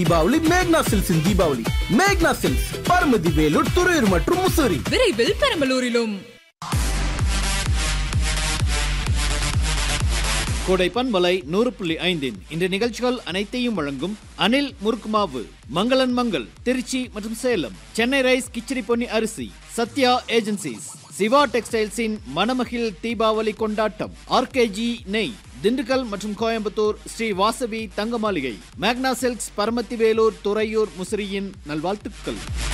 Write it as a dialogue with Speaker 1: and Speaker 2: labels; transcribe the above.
Speaker 1: தீபாவளி மேக்னா சில்க்ஸின் தீபாவளி மேக்னா சில்க்ஸ் பரமதி வேலூர் துறையூர் மற்றும் முசூரி
Speaker 2: விரைவில் பெரம்பலூரிலும்
Speaker 3: கோடை பண்பலை நூறு புள்ளி ஐந்தின் இந்த நிகழ்ச்சிகள் அனைத்தையும் வழங்கும் அனில் முருக்குமாவு மங்களன் மங்கள் திருச்சி மற்றும் சேலம் சென்னை ரைஸ் கிச்சடி பொன்னி அரிசி சத்யா ஏஜென்சிஸ் சிவா டெக்ஸ்டைல்ஸின் மணமகிழ் தீபாவளி கொண்டாட்டம் ஆர்கேஜி நெய் திண்டுக்கல் மற்றும் கோயம்புத்தூர் ஸ்ரீ வாசவி தங்க மாளிகை மேக்னா சில்க்ஸ் பரமத்தி வேலூர் துறையூர் முசிறியின் நல்வாழ்த்துக்கள்